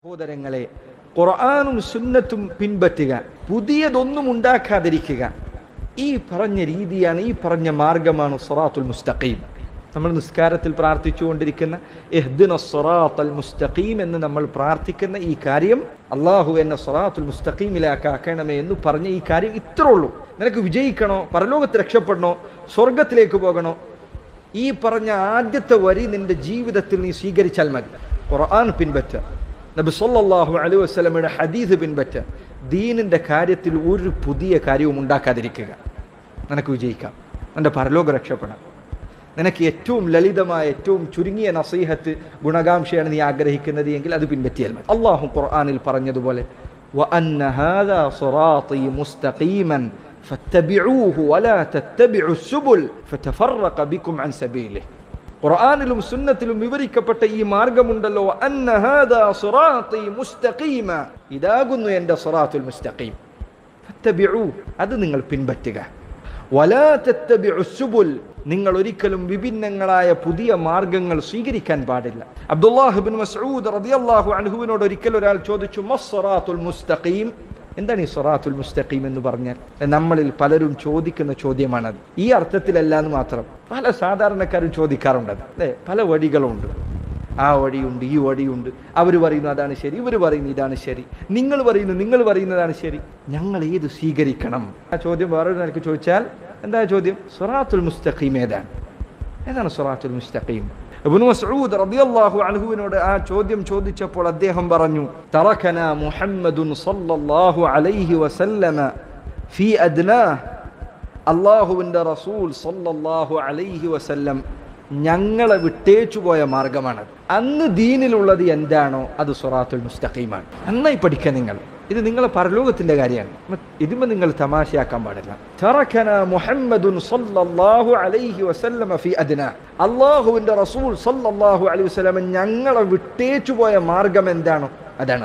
സഹോദരങ്ങളെ ഖുർആാനും സുന്നത്തും പിൻപറ്റുക പുതിയതൊന്നും ഉണ്ടാക്കാതിരിക്കുക ഈ പറഞ്ഞ രീതിയാണ് ഈ പറഞ്ഞ മാർഗമാണ് സൊറാത്തുൽ മുസ്തഖീം നമ്മൾ നിസ്കാരത്തിൽ പ്രാർത്ഥിച്ചുകൊണ്ടിരിക്കുന്ന എഹ്ദിന സൊറാത്തൽ മുസ്തഖീം എന്ന് നമ്മൾ പ്രാർത്ഥിക്കുന്ന ഈ കാര്യം അള്ളാഹു എന്നെ സൊറാത്തുൽ മുസ്തഖീമിലാക്കണമേ എന്ന് പറഞ്ഞ ഈ കാര്യം ഇത്രേ ഉള്ളൂ നിനക്ക് വിജയിക്കണോ പരലോകത്ത് രക്ഷപ്പെടണോ സ്വർഗത്തിലേക്ക് പോകണോ ഈ പറഞ്ഞ ആദ്യത്തെ വരി നിന്റെ ജീവിതത്തിൽ നീ സ്വീകരിച്ചാൽ മതി ഖുർആൻ പിൻപറ്റുക നബി സല്ലല്ലാഹു അലൈഹി വസല്ലമയുടെ ഹദീസ് പിൻപറ്റുക ദീനിന്റെ കാര്യത്തിൽ ഒരു പുതിയ കാര്യവും ഉണ്ടാക്കാതിരിക്കുക നിനക്ക് വിജയിക്കാം നിന്റെ പരലോക രക്ഷപ്പെടാം നിനക്ക് ഏറ്റവും ലളിതമായ ഏറ്റവും ചുരുങ്ങിയ നസീഹത്ത് ഗുണകാംക്ഷയാണ് നീ ആഗ്രഹിക്കുന്നത് എങ്കിൽ അത് പിൻപറ്റിയാൽ മതി അള്ളാഹു ഖുർആനിൽ പറഞ്ഞതുപോലെ وأن هذا صراطي مستقيما فاتبعوه ولا تتبعوا السبل فتفرق بكم عن سبيله ഖുർആനിലും സുന്നത്തിലും വിവരിക്കപ്പെട്ട ഈ മാർഗമുണ്ടല്ലോ അന്ന ഹാദാ സിറാത്തി മുസ്തഖീമ ഇതാകുന്നു എൻ്റെ സിറാത്തുൽ മുസ്തഖീം ഫത്തബിഉ അത് നിങ്ങൾ പിൻപറ്റുക വലാ തത്തബിഉ സുബുൽ നിങ്ങൾ ഒരിക്കലും വിഭിന്നങ്ങളായ പുതിയ മാർഗങ്ങൾ സ്വീകരിക്കാൻ പാടില്ല അബ്ദുല്ലാഹിബിൻ മസ്ഊദ് റളിയല്ലാഹു അൻഹുവിനോട് ഒരിക്കൽ ഒരാൾ ചോദിച്ചു മസ്സറാത്തുൽ മുസ്തഖീം എന്താണ് ഈ സൊറാത്തുൽ മുസ്തഖീം എന്ന് പറഞ്ഞാൽ നമ്മളിൽ പലരും ചോദിക്കുന്ന ചോദ്യമാണത് ഈ അർത്ഥത്തിലല്ല എന്ന് മാത്രം പല സാധാരണക്കാരും ചോദിക്കാറുണ്ട് അല്ലേ പല വഴികളുണ്ട് ആ വഴിയുണ്ട് ഈ വഴിയുണ്ട് അവർ പറയുന്നു അതാണ് ശരി ഇവർ പറയുന്നു ഇതാണ് ശരി നിങ്ങൾ പറയുന്നു നിങ്ങൾ പറയുന്നതാണ് ശരി ഞങ്ങൾ ഏത് സ്വീകരിക്കണം ആ ചോദ്യം വേറൊരു നിനക്ക് ചോദിച്ചാൽ എന്താ ചോദ്യം സൊറാത്തുൽ മുസ്തഖീം ഏതാണ് ഏതാണ് സൊറാത്തുൽ മുസ്തഖീം ഇബ്നു മസ്ഊദ് റളിയല്ലാഹു അൻഹുവിനോട് ആ ചോദ്യം ചോദിച്ചപ്പോൾ അദ്ദേഹം പറഞ്ഞു തറക്കന മുഹമ്മദുൻ സല്ലല്ലാഹു അലൈഹി വസല്ലമ ഫീ അദ്നാഹ് അള്ളാഹുവിൻ്റെ റസൂൽ സല്ലല്ലാഹു അലൈഹി വസല്ലം ഞങ്ങളെ വിട്ടേച്ചു പോയ മാർഗമാണ് അന്ന് ദീനിലുള്ളത് എന്താണോ അത് സൊറാത്തുൽ മുസ്തഖീമാണ് നന്നായി പഠിക്കുക നിങ്ങൾ ഇത് നിങ്ങളെ പരലോകത്തിന്റെ കാര്യമാണ് ഇതിമ നിങ്ങൾ തമാശയാക്കാൻ പാടില്ല തറക്കന മുഹമ്മദുൻ സല്ലല്ലാഹു അലൈഹി വസല്ലമ ഫി അദ്ന അള്ളാഹുവിന്റെ റസൂൽ സല്ലല്ലാഹു അലൈഹി വസല്ലമ ഞങ്ങളെ വിട്ടേച്ചു പോയ മാർഗം എന്താണോ അതാണ്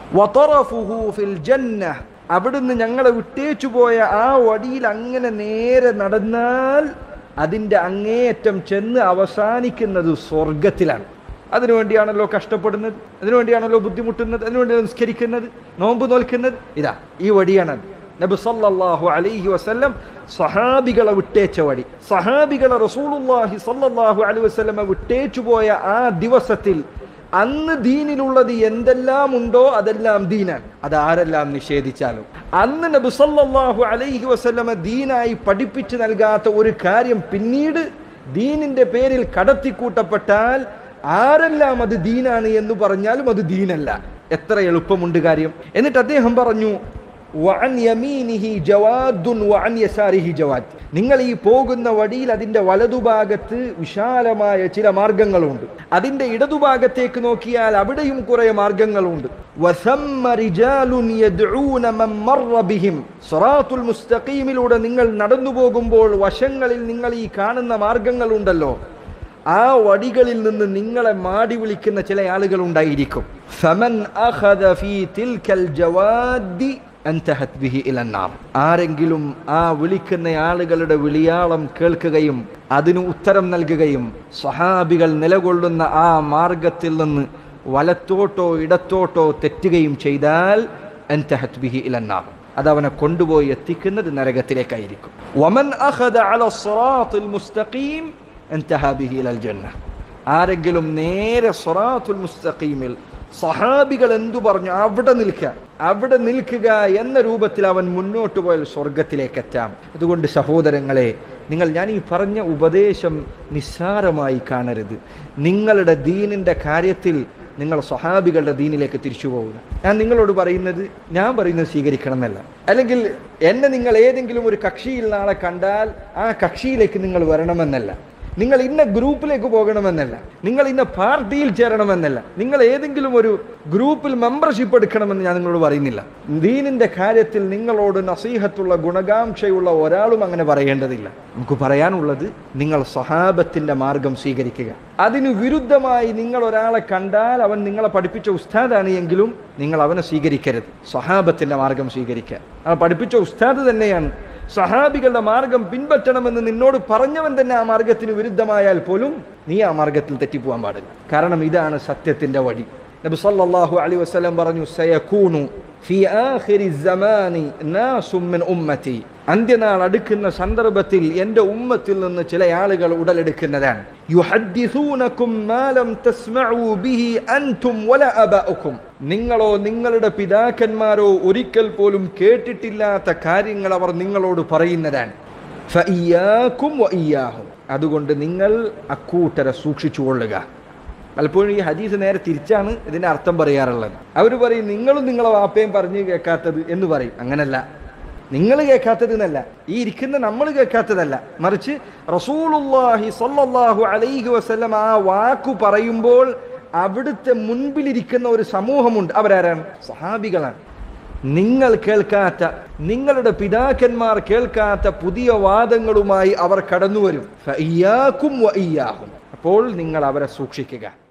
വതറഫുഹു ഫിൽ ജന്ന അവിടുന്ന് ഞങ്ങളെ വിട്ടേച്ചു പോയ ആ വടിയിൽ അങ്ങനെ നേരെ നടന്നാൽ അതിൻ്റെ അങ്ങേയറ്റം ചെന്ന് അവസാനിക്കുന്നത് സ്വർഗത്തിലാണ് അതിനുവേണ്ടിയാണല്ലോ കഷ്ടപ്പെടുന്നത് അതിനുവേണ്ടിയാണല്ലോ ബുദ്ധിമുട്ടുന്നത് അതിനുവേണ്ടിയാണ് നിസ്കരിക്കുന്നത് നോമ്പ് നോൽക്കുന്നത് ഇതാ ഈ വടിയാണത് നബി സല്ലല്ലാഹു അലൈഹി വസല്ലം സഹാബികളെ വിട്ടേച്ച വടി സഹാബികളെ റസൂലുള്ളാഹി സല്ലല്ലാഹു അലൈഹി വസല്ലമ വിട്ടേച്ചു പോയ ആ ദിവസത്തിൽ അന്ന് ദീനിലുള്ളത് എന്തെല്ലാം ഉണ്ടോ അതെല്ലാം ദീനാണ് അത് ആരെല്ലാം നിഷേധിച്ചാലും അന്ന് നബി സല്ലല്ലാഹു അലൈഹി വസല്ലമ ദീനായി പഠിപ്പിച്ചു നൽകാത്ത ഒരു കാര്യം പിന്നീട് ദീനിന്റെ പേരിൽ കടത്തിക്കൂട്ടപ്പെട്ടാൽ ആരെല്ലാം അത് ദീനാണ് എന്ന് പറഞ്ഞാലും അത് ദീനല്ല എത്ര എളുപ്പമുണ്ട് കാര്യം എന്നിട്ട് അദ്ദേഹം പറഞ്ഞു വഅൻ യമീനിഹി ജവാദുൻ വഅൻ യസാരിഹി ജവാദ് നിങ്ങൾ ഈ പോകുന്ന വഴിയിൽ അതിൻ്റെ വലതുഭാഗത്ത് വിശാലമായ ചില മാർഗങ്ങളുണ്ട് അതിൻ്റെ ഇടതുഭാഗത്തേക്ക് നോക്കിയാൽ അവിടെയും കുറെ മാർഗങ്ങളുണ്ട് വസമ്മ റിജാലുൻ യദ്ഊന മൻ മർറ ബിഹിം സിറാത്തുൽ മുസ്തഖീമിലൂടെ നിങ്ങൾ നടന്നു പോകുമ്പോൾ വശങ്ങളിൽ നിങ്ങൾ ഈ കാണുന്ന മാർഗങ്ങളുണ്ടല്ലോ ആ വടികളിൽ നിന്ന് നിങ്ങളെ മാടി വിളിക്കുന്ന ചില ആളുകൾ ഉണ്ടായിരിക്കും ഫമൻ അഖദ ഫീ തിൽക്കൽ ജവാദി അൻതഹത് ബിഹി ഇലന്നാർ ആരെങ്കിലും ആ വിളിക്കുന്ന ആളുകളുടെ വിളിയാളം കേൾക്കുകയും അതിന് ഉത്തരം നൽകുകയും സ്വഹാബികൾ നിലകൊള്ളുന്ന ആ മാർഗത്തിൽ നിന്ന് വലത്തോട്ടോ ഇടത്തോട്ടോ തെറ്റുകയും ചെയ്താൽ അൻതഹത് ബിഹി ഇലന്നാർ അത് അവനെ കൊണ്ടുപോയി എത്തിക്കുന്നത് നരകത്തിലേക്കായിരിക്കും വമൻ അഖദ അല സിറാത്തുൽ മുസ്തഖീം ബിഹി ഇലൽ ജന്ന ആരെങ്കിലും നേരെ സൊറാത്തുൽ മുസ്തഖീമിൽ സഹാബികൾ എന്തു പറഞ്ഞു അവിടെ നിൽക്കുക അവിടെ നിൽക്കുക എന്ന രൂപത്തിൽ അവൻ മുന്നോട്ട് പോയാൽ സ്വർഗത്തിലേക്ക് എത്താം അതുകൊണ്ട് സഹോദരങ്ങളെ നിങ്ങൾ ഞാൻ ഈ പറഞ്ഞ ഉപദേശം നിസ്സാരമായി കാണരുത് നിങ്ങളുടെ ദീനിൻ്റെ കാര്യത്തിൽ നിങ്ങൾ സ്വഹാബികളുടെ ദീനിലേക്ക് തിരിച്ചു പോവുക ഞാൻ നിങ്ങളോട് പറയുന്നത് ഞാൻ പറയുന്നത് സ്വീകരിക്കണം എന്നല്ല അല്ലെങ്കിൽ എന്നെ നിങ്ങൾ ഏതെങ്കിലും ഒരു കക്ഷിയിൽ നാളെ കണ്ടാൽ ആ കക്ഷിയിലേക്ക് നിങ്ങൾ വരണമെന്നല്ല നിങ്ങൾ ഇന്ന ഗ്രൂപ്പിലേക്ക് പോകണമെന്നല്ല നിങ്ങൾ ഇന്ന പാർട്ടിയിൽ ചേരണമെന്നല്ല നിങ്ങൾ ഏതെങ്കിലും ഒരു ഗ്രൂപ്പിൽ മെമ്പർഷിപ്പ് എടുക്കണമെന്ന് ഞാൻ നിങ്ങളോട് പറയുന്നില്ല ദീനിന്റെ കാര്യത്തിൽ നിങ്ങളോട് നസീഹത്തുള്ള ഗുണകാംക്ഷയുള്ള ഒരാളും അങ്ങനെ പറയേണ്ടതില്ല നമുക്ക് പറയാനുള്ളത് നിങ്ങൾ സഹാബത്തിന്റെ മാർഗം സ്വീകരിക്കുക അതിനു വിരുദ്ധമായി നിങ്ങൾ ഒരാളെ കണ്ടാൽ അവൻ നിങ്ങളെ പഠിപ്പിച്ച ഉസ്താദാണ് എങ്കിലും നിങ്ങൾ അവനെ സ്വീകരിക്കരുത് സഹാബത്തിന്റെ മാർഗം സ്വീകരിക്കുക ആ പഠിപ്പിച്ച ഉസ്താദ് തന്നെയാണ് സഹാബികളുടെ മാർഗം പിൻപറ്റണമെന്ന് നിന്നോട് പറഞ്ഞവൻ തന്നെ ആ മാർഗത്തിന് വിരുദ്ധമായാൽ പോലും നീ ആ മാർഗത്തിൽ തെറ്റിപ്പോവാൻ പാടില്ല കാരണം ഇതാണ് സത്യത്തിന്റെ വഴി നബി സല്ലല്ലാഹു അലൈഹി വസല്ലം പറഞ്ഞു സയകൂനു ഫി ആഖിരി സമാനി നാസും മിൻ ഉമ്മത്തി അന്ത്യനാൾ അടുക്കുന്ന സന്ദർഭത്തിൽ എൻ്റെ ഉമ്മത്തിൽ നിന്ന് ചില ആളുകൾ ഉടലെടുക്കുന്നതാണ് യുഹദ്ദിസൂനകും മാ ലം തസ്മഉ ബിഹി അൻതും വല അബാഉക്കും നിങ്ങളോ നിങ്ങളുടെ പിതാക്കന്മാരോ ഒരിക്കൽ പോലും കേട്ടിട്ടില്ലാത്ത കാര്യങ്ങൾ അവർ നിങ്ങളോട് പറയുന്നതാണ് ഫഇയ്യാകും വഇയ്യാഹും അതുകൊണ്ട് നിങ്ങൾ അക്കൂട്ടരെ സൂക്ഷിച്ചുകൊള്ളുക പലപ്പോഴും ഈ ഹദീസ് നേരെ തിരിച്ചാണ് ഇതിന്റെ അർത്ഥം പറയാറുള്ളത് അവർ പറയും നിങ്ങളും നിങ്ങളെ വാപ്പയും പറഞ്ഞു കേൾക്കാത്തത് എന്ന് പറയും അങ്ങനല്ല നിങ്ങൾ കേൾക്കാത്തത് എന്നല്ല ഈ ഇരിക്കുന്ന നമ്മൾ കേൾക്കാത്തതല്ല മറിച്ച് റസൂലുള്ളാഹി സ്വല്ലല്ലാഹു അലൈഹി വസല്ലം ആ വാക്കു പറയുമ്പോൾ അവിടുത്തെ മുൻപിലിരിക്കുന്ന ഒരു സമൂഹമുണ്ട് അവരാരാണ് സഹാബികളാണ് നിങ്ങൾ കേൾക്കാത്ത നിങ്ങളുടെ പിതാക്കന്മാർ കേൾക്കാത്ത പുതിയ വാദങ്ങളുമായി അവർ കടന്നു വരും ഫഇയ്യാകും വഇയ്യാഹും അപ്പോൾ നിങ്ങൾ അവരെ സൂക്ഷിക്കുക